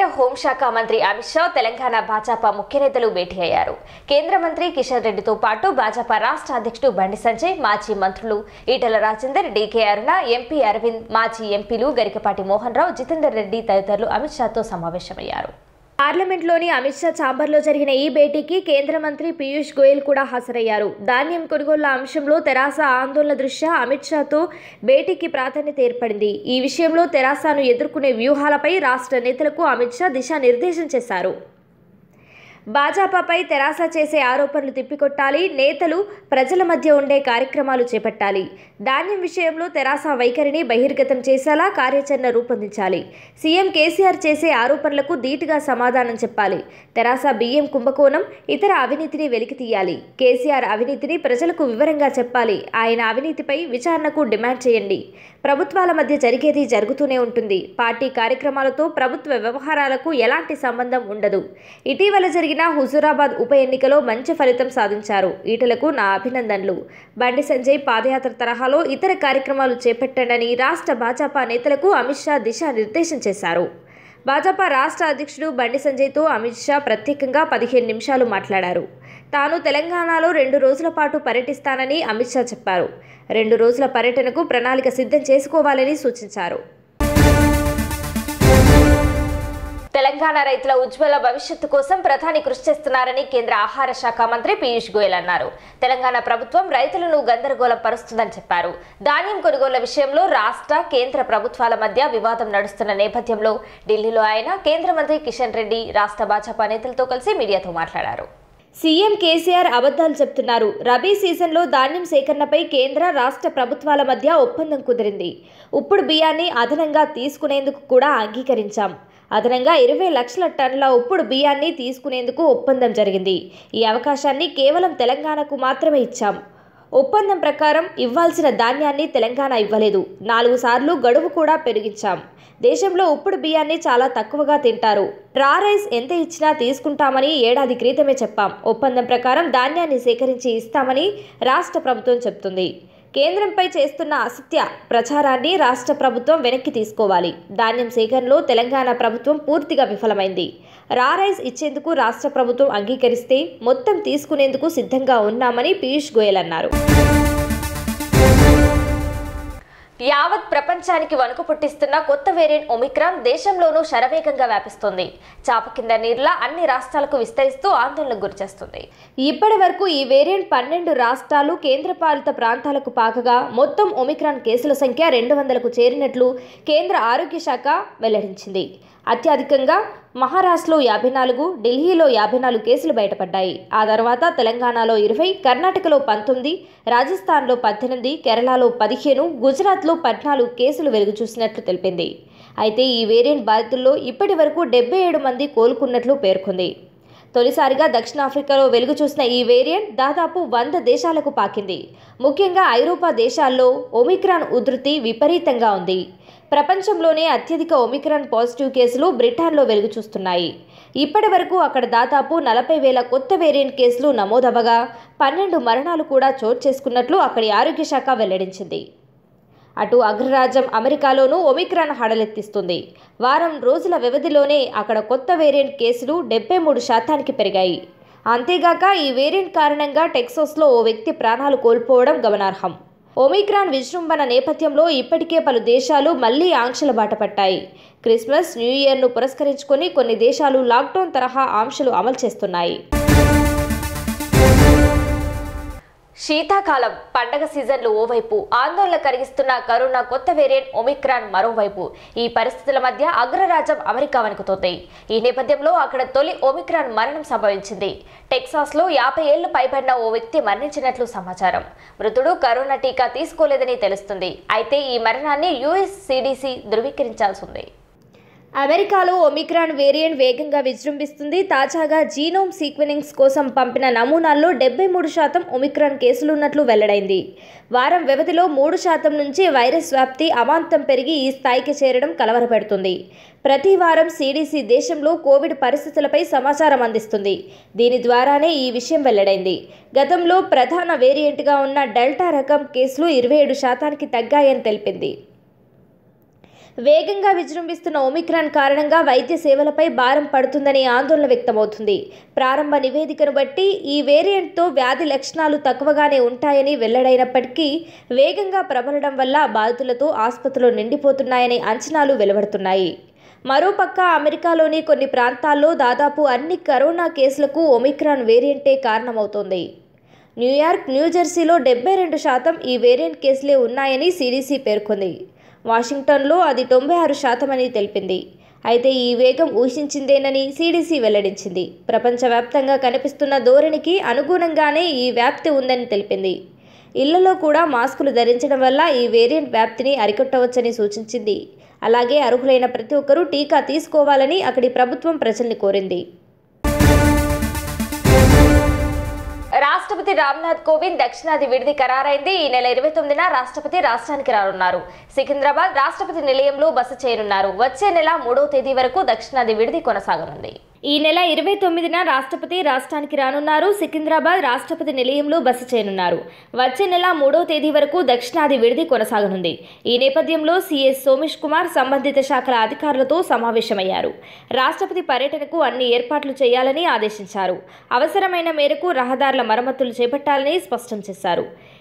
హోంశాఖ మంత్రి అమిత్ షా తెలంగాణ భాజపా ముఖ్య నేతలు భేటీ అయ్యారు కేంద్ర మంత్రి కిషన్ రెడ్డితో పాటు భాజపా రాష్ట్ర అధ్యక్షుడు బండి సంజయ్ మాజీ మంత్రులు ఈటల రాజేందర్ డీకే అరుణ ఎంపీ అరవింద్ మాజీ ఎంపీలు గరికపాటి మోహన్ రావు జితేందర్ రెడ్డి తదితరులు అమిత్ షాతో సమావేశమయ్యారు పార్లమెంట్లోని అమిత్ షా ఛాంబర్లో జరిగిన ఈ భేటీకి కేంద్ర మంత్రి పీయూష్ గోయల్ కూడా హాజరయ్యారు ధాన్యం కొనుగోళ్ల అంశంలో తెరాస ఆందోళన దృష్ట్యా అమిత్ షాతో భేటీకి ప్రాధాన్యత ఏర్పడింది ఈ విషయంలో తెరాసాను ఎదుర్కొనే వ్యూహాలపై రాష్ట్ర నేతలకు అమిత్ షా దిశానిర్దేశం చేశారు భాజపాపై తెరాస చేసే ఆరోపణలు తిప్పికొట్టాలి నేతలు ప్రజల మధ్య ఉండే కార్యక్రమాలు చేపట్టాలి ధాన్యం విషయంలో తెరాస వైఖరిని బహిర్గతం చేసేలా కార్యాచరణ రూపొందించాలి సీఎం కేసీఆర్ చేసే ఆరోపణలకు ధీటుగా సమాధానం చెప్పాలి తెరాస బియ్యం కుంభకోణం ఇతర అవినీతిని వెలికితీయాలి కేసీఆర్ అవినీతిని ప్రజలకు వివరంగా చెప్పాలి ఆయన అవినీతిపై విచారణకు డిమాండ్ చేయండి ప్రభుత్వాల మధ్య జరిగేది జరుగుతూనే ఉంటుంది పార్టీ కార్యక్రమాలతో ప్రభుత్వ వ్యవహారాలకు ఎలాంటి సంబంధం ఉండదు ఇటీవల జరిగిన హుజూరాబాద్ ఉప ఎన్నికలో మంచి ఫలితం సాధించారు ఈటలకు నా అభినందనలు బండి సంజయ్ పాదయాత్ర తరహాలో ఇతర కార్యక్రమాలు చేపట్టండని రాష్ట్ర భాజపా నేతలకు అమిత్ షా దిశానిర్దేశం చేశారు భాజపా రాష్ట్ర అధ్యక్షుడు బండి సంజయ్తో అమిత్ షా ప్రత్యేకంగా పదిహేను నిమిషాలు మాట్లాడారు తాను తెలంగాణలో రెండు రోజుల పాటు పర్యటిస్తానని అమిత్ షా చెప్పారు రెండు రోజుల పర్యటనకు ప్రణాళిక సిద్ధం చేసుకోవాలని సూచించారు తెలంగాణ రైతుల ఉజ్వల భవిష్యత్తు కోసం ప్రధాని కృషి చేస్తున్నారని కేంద్ర ఆహార శాఖ మంత్రి పీయూష్ గోయల్ అన్నారు తెలంగాణ ప్రభుత్వం రైతులను గందరగోళం పరుస్తుందని చెప్పారు ధాన్యం కొనుగోళ్ల విషయంలో రాష్ట్ర కేంద్ర ప్రభుత్వాల మధ్య వివాదం నడుస్తున్న నేపథ్యంలో ఢిల్లీలో ఆయన కేంద్ర మంత్రి కిషన్ రెడ్డి రాష్ట్ర భాజపా నేతలతో కలిసి మీడియాతో మాట్లాడారు సీఎం కేసీఆర్ అబద్ధాలు చెప్తున్నారు రబీ సీజన్లో ధాన్యం సేకరణపై కేంద్ర రాష్ట్ర ప్రభుత్వాల మధ్య ఒప్పందం కుదిరింది ఉప్పుడు బియ్యాన్ని అదనంగా తీసుకునేందుకు కూడా అంగీకరించాం అదనంగా ఇరవై లక్షల టన్నుల ఉప్పుడు బియ్యాన్ని తీసుకునేందుకు ఒప్పందం జరిగింది ఈ అవకాశాన్ని కేవలం తెలంగాణకు మాత్రమే ఇచ్చాం ఒప్పందం ప్రకారం ఇవ్వాల్సిన ధాన్యాన్ని తెలంగాణ ఇవ్వలేదు నాలుగు సార్లు గడువు కూడా పెరిగించాం దేశంలో ఉప్పుడు బియ్యాన్ని చాలా తక్కువగా తింటారు రా రైస్ ఎంత ఇచ్చినా తీసుకుంటామని ఏడాది క్రితమే చెప్పాం ఒప్పందం ప్రకారం ధాన్యాన్ని సేకరించి ఇస్తామని రాష్ట్ర ప్రభుత్వం చెప్తుంది కేంద్రంపై చేస్తున్న అసత్య ప్రచారాన్ని రాష్ట్ర ప్రభుత్వం వెనక్కి తీసుకోవాలి ధాన్యం సేకరణలో తెలంగాణ ప్రభుత్వం పూర్తిగా విఫలమైంది రా రైస్ ఇచ్చేందుకు రాష్ట్ర ప్రభుత్వం అంగీకరిస్తే మొత్తం తీసుకునేందుకు సిద్ధంగా ఉన్నామని పీయూష్ గోయల్ అన్నారు యావత్ ప్రపంచానికి వణుకు పుట్టిస్తున్న కొత్త వేరియంట్ ఒమిక్రాన్ దేశంలోనూ శరవేగంగా వ్యాపిస్తుంది చాప కింద నీరులా అన్ని రాష్ట్రాలకు విస్తరిస్తూ ఆందోళనకు గురిచేస్తుంది ఇప్పటి వరకు ఈ వేరియంట్ పన్నెండు రాష్ట్రాలు కేంద్రపాలిత ప్రాంతాలకు పాకగా మొత్తం ఒమిక్రాన్ కేసుల సంఖ్య రెండు వందలకు చేరినట్లు కేంద్ర ఆరోగ్య శాఖ వెల్లడించింది అత్యధికంగా మహారాష్ట్రలో యాభై నాలుగు ఢిల్లీలో యాభై నాలుగు కేసులు బయటపడ్డాయి ఆ తర్వాత తెలంగాణలో ఇరవై కర్ణాటకలో పంతొమ్మిది రాజస్థాన్లో పద్దెనిమిది కేరళలో పదిహేను గుజరాత్లో పద్నాలుగు కేసులు వెలుగు చూసినట్లు తెలిపింది అయితే ఈ వేరియంట్ బాధితుల్లో ఇప్పటి వరకు డెబ్బై ఏడు మంది కోలుకున్నట్లు పేర్కొంది తొలిసారిగా దక్షిణాఫ్రికాలో వెలుగు చూసిన ఈ వేరియంట్ దాదాపు వంద దేశాలకు పాకింది ముఖ్యంగా ఐరోపా దేశాల్లో ఒమిక్రాన్ ఉధృతి విపరీతంగా ఉంది ప్రపంచంలోనే అత్యధిక ఒమిక్రాన్ పాజిటివ్ కేసులు బ్రిటన్లో వెలుగు చూస్తున్నాయి ఇప్పటి వరకు అక్కడ దాదాపు నలభై వేల కొత్త వేరియంట్ కేసులు నమోదవగా పన్నెండు మరణాలు కూడా చోటు చేసుకున్నట్లు అక్కడి ఆరోగ్య శాఖ వెల్లడించింది అటు అగ్రరాజ్యం అమెరికాలోనూ ఒమిక్రాన్ హడలెత్తిస్తుంది వారం రోజుల వ్యవధిలోనే అక్కడ కొత్త వేరియంట్ కేసులు డెబ్బై మూడు శాతానికి పెరిగాయి అంతేగాక ఈ వేరియంట్ కారణంగా టెక్సాస్లో ఓ వ్యక్తి ప్రాణాలు కోల్పోవడం గమనార్హం ఒమిక్రాన్ విజృంభణ నేపథ్యంలో ఇప్పటికే పలు దేశాలు మళ్లీ ఆంక్షల బాట పట్టాయి క్రిస్మస్ న్యూ ఇయర్ను పురస్కరించుకొని కొన్ని దేశాలు లాక్డౌన్ తరహా ఆంక్షలు అమలు చేస్తున్నాయి శీతాకాలం పండగ సీజన్లు ఓవైపు ఆందోళన కలిగిస్తున్న కరోనా కొత్త వేరియంట్ ఒమిక్రాన్ మరోవైపు ఈ పరిస్థితుల మధ్య అగ్రరాజ్యం అమెరికా వణుకుతోంది ఈ నేపథ్యంలో అక్కడ తొలి ఒమిక్రాన్ మరణం సంభవించింది టెక్సాస్లో యాభై ఏళ్లు పైబడిన ఓ వ్యక్తి మరణించినట్లు సమాచారం మృతుడు కరోనా టీకా తీసుకోలేదని తెలుస్తుంది అయితే ఈ మరణాన్ని యుఎస్ సిడిసి ధృవీకరించాల్సి ఉంది అమెరికాలో ఒమిక్రాన్ వేరియంట్ వేగంగా విజృంభిస్తుంది తాజాగా జీనోమ్ సీక్వెనింగ్స్ కోసం పంపిన నమూనాల్లో డెబ్బై మూడు శాతం ఒమిక్రాన్ కేసులున్నట్లు వెల్లడైంది వారం వ్యవధిలో మూడు శాతం నుంచి వైరస్ వ్యాప్తి అమాంతం పెరిగి ఈ స్థాయికి చేరడం కలవరపెడుతుంది ప్రతి వారం సిడిసి దేశంలో కోవిడ్ పరిస్థితులపై సమాచారం అందిస్తుంది దీని ద్వారానే ఈ విషయం వెల్లడైంది గతంలో ప్రధాన వేరియంట్గా ఉన్న డెల్టా రకం కేసులు ఇరవై ఏడు శాతానికి తగ్గాయని తెలిపింది వేగంగా విజృంభిస్తున్న ఒమిక్రాన్ కారణంగా వైద్య సేవలపై భారం పడుతుందని ఆందోళన వ్యక్తమవుతుంది ప్రారంభ నివేదికను బట్టి ఈ వేరియంట్తో వ్యాధి లక్షణాలు తక్కువగానే ఉంటాయని వెల్లడైనప్పటికీ వేగంగా ప్రబలడం వల్ల బాధితులతో ఆసుపత్రులు నిండిపోతున్నాయనే అంచనాలు వెలువడుతున్నాయి మరోపక్క అమెరికాలోని కొన్ని ప్రాంతాల్లో దాదాపు అన్ని కరోనా కేసులకు ఒమిక్రాన్ వేరియంటే కారణమవుతోంది న్యూయార్క్ న్యూజెర్సీలో డెబ్బై రెండు శాతం ఈ వేరియంట్ కేసులే ఉన్నాయని సిడిసి పేర్కొంది వాషింగ్టన్లో అది తొంభై ఆరు శాతమని తెలిపింది అయితే ఈ వేగం ఊహించిందేనని సిడిసి వెల్లడించింది ప్రపంచవ్యాప్తంగా కనిపిస్తున్న ధోరణికి అనుగుణంగానే ఈ వ్యాప్తి ఉందని తెలిపింది ఇళ్లలో కూడా మాస్కులు ధరించడం వల్ల ఈ వేరియంట్ వ్యాప్తిని అరికట్టవచ్చని సూచించింది అలాగే అర్హులైన ప్రతి ఒక్కరూ టీకా తీసుకోవాలని అక్కడి ప్రభుత్వం ప్రజల్ని కోరింది రాష్ట్రపతి రామ్నాథ్ కోవింద్ దక్షిణాది విడిది ఖరారైంది ఈ నెల ఇరవై తొమ్మిదిన రాష్ట్రపతి రాష్ట్రానికి రానున్నారు సికింద్రాబాద్ రాష్ట్రపతి నిలయంలో బస చేయనున్నారు వచ్చే నెల మూడవ తేదీ వరకు దక్షిణాది విడిది కొనసాగనుంది ఈ నెల ఇరవై తొమ్మిదిన రాష్ట్రపతి రాష్ట్రానికి రానున్నారు సికింద్రాబాద్ రాష్ట్రపతి నిలయంలో బస చేయనున్నారు వచ్చే నెల మూడవ తేదీ వరకు దక్షిణాది విడిది కొనసాగనుంది ఈ నేపథ్యంలో సీఎస్ సోమేష్ కుమార్ సంబంధిత శాఖల అధికారులతో సమావేశమయ్యారు రాష్ట్రపతి పర్యటనకు అన్ని ఏర్పాట్లు చేయాలని ఆదేశించారు అవసరమైన మేరకు రహదారుల మరమ్మతులు చేపట్టాలని స్పష్టం చేశారు